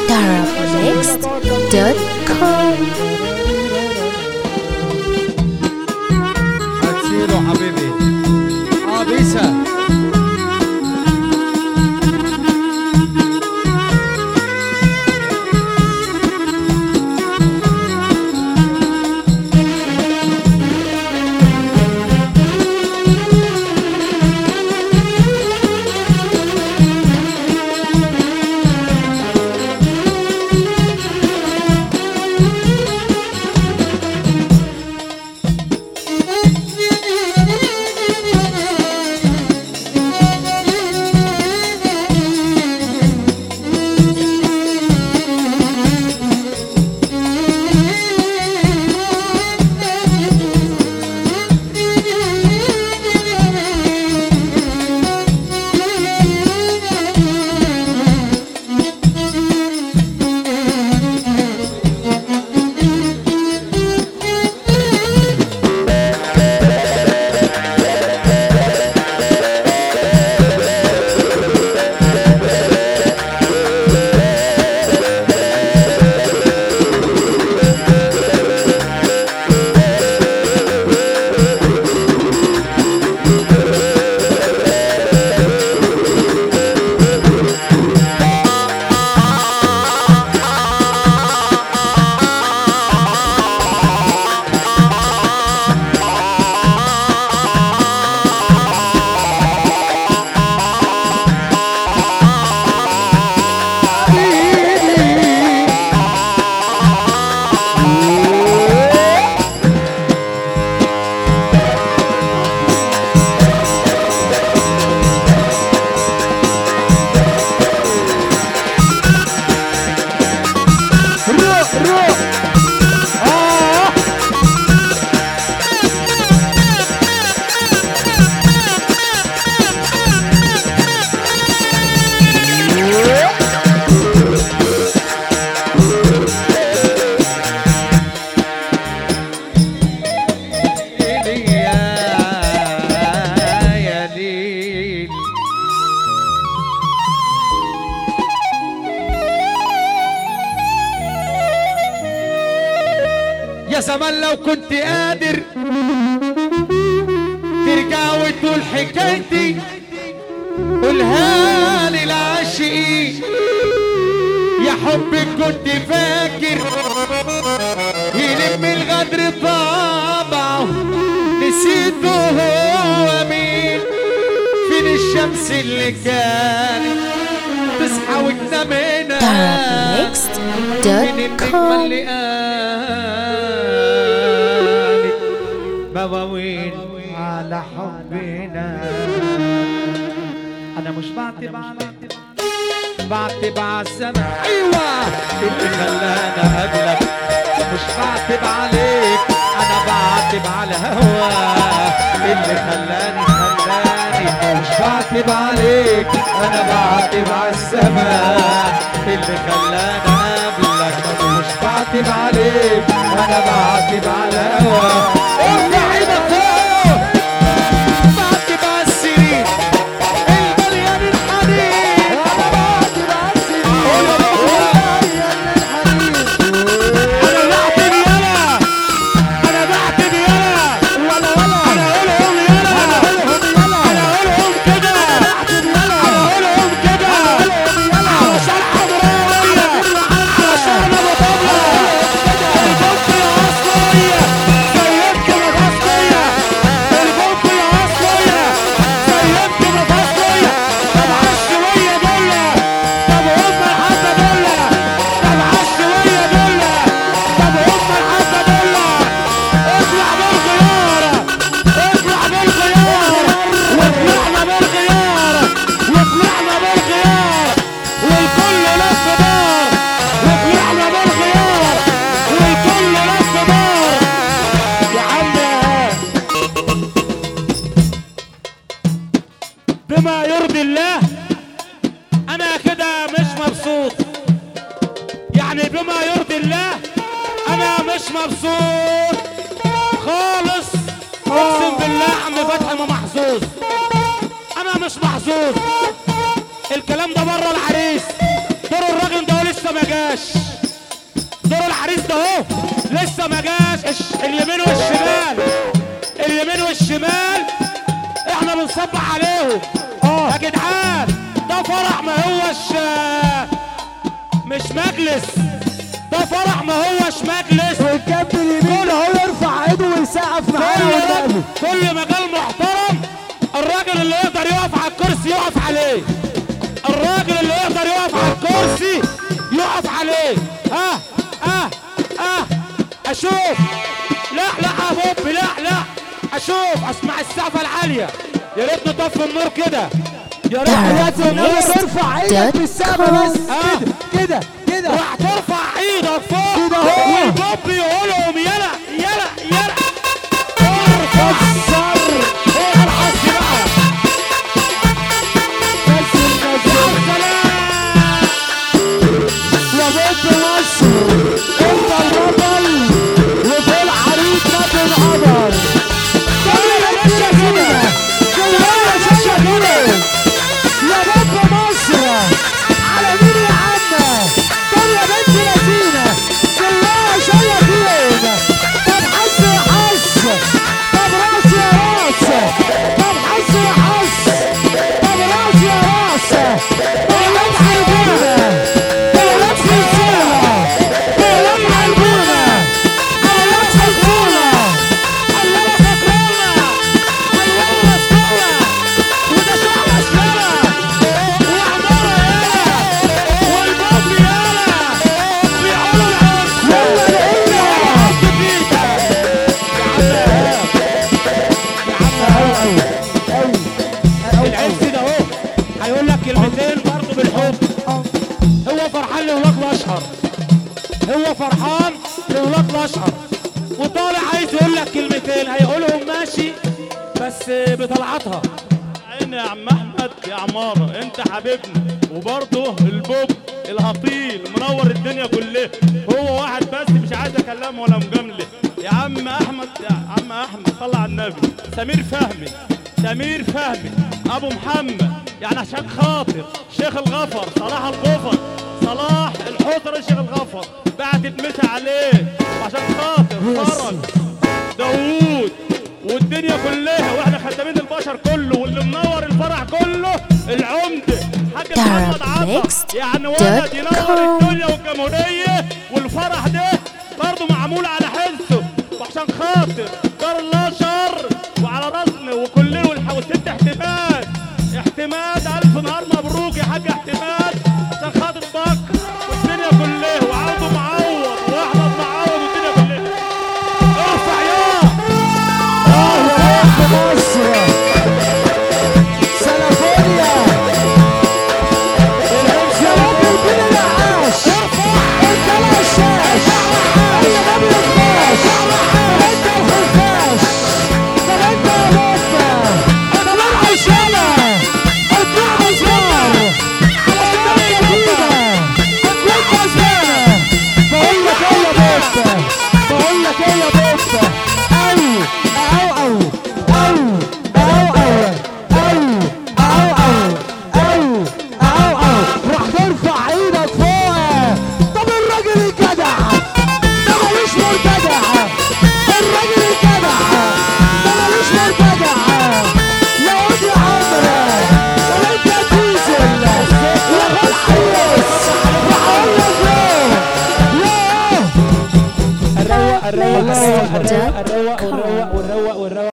darabnext.com هتسيله حبيبي اه بيسا روح روح اه ليلي يا يا ليل يا زمان لو كنت قادر ترجع وتقول حكايتي قولها لي العاشقين يا حبك كنت فاكر يلم الغدر طبعه نسيته هو مين فين الشمس اللي كانت تصحى وتنام هنا من النجمة darabnext.com اللي قالت مواويل على حبنا انا مش بعتب على بعتب على السماء ايوه اللي خلانا اغلب مش بعتب عليك انا بعتب على هوا اللي خلاني خلاني مش بعتب عليك انا بعتب على السماء اللي خلاني قبلك مش بعتب عليك انا بعتب على هوا ارفع ايدك فوق بعتب على السرير المليان الحنين انا بعتب على السرير انا بعتب يلا انا بعتب يلا ولا ولا انا اقولهم يلا انا اقولهم يلا انا اقولهم كده انا اقولهم كده علشان حضراوية علشان ابو طبلة البوك يا اصلية سيبت نفسية البوك يا اصلية سيبت نفسية طب عالشوية دولة طب هم الحبة دولة طب عالشوية دولة طب هم الحبة دولة اطلع بالخيارة اطلع بالخيارة وطلعنا بالخيارة وطلعنا بالخيارة والكل لف دار وطلعنا بالخيارة والكل لف دار يا عم بما يرضي الله انا كده مش مبسوط يعني بما يرضي الله انا مش مبسوط خالص اقسم بالله عم فتحي ما محظوظ انا مش محظوظ الكلام ده بره العريس دور الراجل ده لسه لسه ما جاش دور العريس ده اهو لسه ما جاش الش- اليمين والشمال اليمين والشمال احنا بنصبح عليهم اه يا جدعان ده فرح ما هوش آه، مش مجلس ده فرح ما هوش مجلس والجنب اليمين اهو يرفع ايده ويسقف معانا والنبي كل كل مجال محترم الراجل اللي يقدر يقف على الكرسي يقف عليه الراجل اللي يقدر يقف على الكرسي يقف عليه ها ها ها اشوف لا لا يا بوب لا لا اشوف اسمع السقفه العاليه يا ريت نطفي النور كده يا ريت حياة نطفي النبي النور ترفع ايدك في السما بس آه. كده كده كده راح ترفع ايدك فوق كده اهو. والبوب يقول لهم يلا يلا يلا ارفع كسر هو الحس بقى كسر كسر يا بنت مصر انت البطل وفي العريس ما تنقدر كل باشا كده كل باشا كده يا بنت مصر على مين يا عم طب يا بنت لذينة كلها شياطين طب حس يا حس طب راس يا راس طب حس يا حس طب راس يا راس طلعت حلبونة طلعت خلصونة طلعت حلبونة طلعت خلصونة الله فكرنا الله مسكونا وده شعب اسلامة وعمارة يالا والبوب يالا بيقولوا العرس يلا نقولها حط فيك العرس ده اهو هيقول لك كلمتين برضه بالحب هو فرحان لولاد الاشهر هو فرحان لولاد الاشهر وطالع عايز يقول لك كلمتين هيقولهم ماشي بس بطلعتها عيني يا عم احمد يا عماره انت حبيبنا وبرضه البوب الهطيل منور الدنيا كلها هو واحد بس مش عايز اكلمه ولا مجامله يا عم احمد يا عم احمد صلى على النبي سمير فهمي سمير فهمي ابو محمد يعني عشان خاطر شيخ الغفر صلاح الغفر صلاح الحضر شيخ الغفر بعتت مسا عليه وعشان خاطر فرج داوود والدنيا كلها واحنا خدامين البشر كله واللي منور الفرح كله العمده حاج محمد عطا Next يعني ولد dot ينور com. الدنيا والجمهوريه والفرح ده برضه معمول على حسه وعشان خاطر دار الاشهر وعلى راسنا وكلنا والح- والست احتمال احتمال الف نهار مبروك يا حاج احتمال عشان خاطر بكر والدنيا كلها وعوضه معوض واحمد معوض والدنيا كلها ارفع يا اه يا بنت مصر سلفونيا يا رب الدنيا العاش انت العشاش انت ما بيخفاش انت الخفاش طب انت يا بطة طب العشالة اطلع مزمار على الدنيا جديدة اطلع مزمانة بقول لك ايه يا بطة بقول لك ايه يا بطة او او او او او او او او او او راح ترفع ايدك فوق طب الراجل الجدع ده ملوش مرتجع الراجل الجدع ده ملوش مرتجع يا واد يا عمرو ولا انت يا ديزل يا بالعريس وهقول لك ايه ياه الروق الروق الروق Next الروق الروق والروق والروق والروق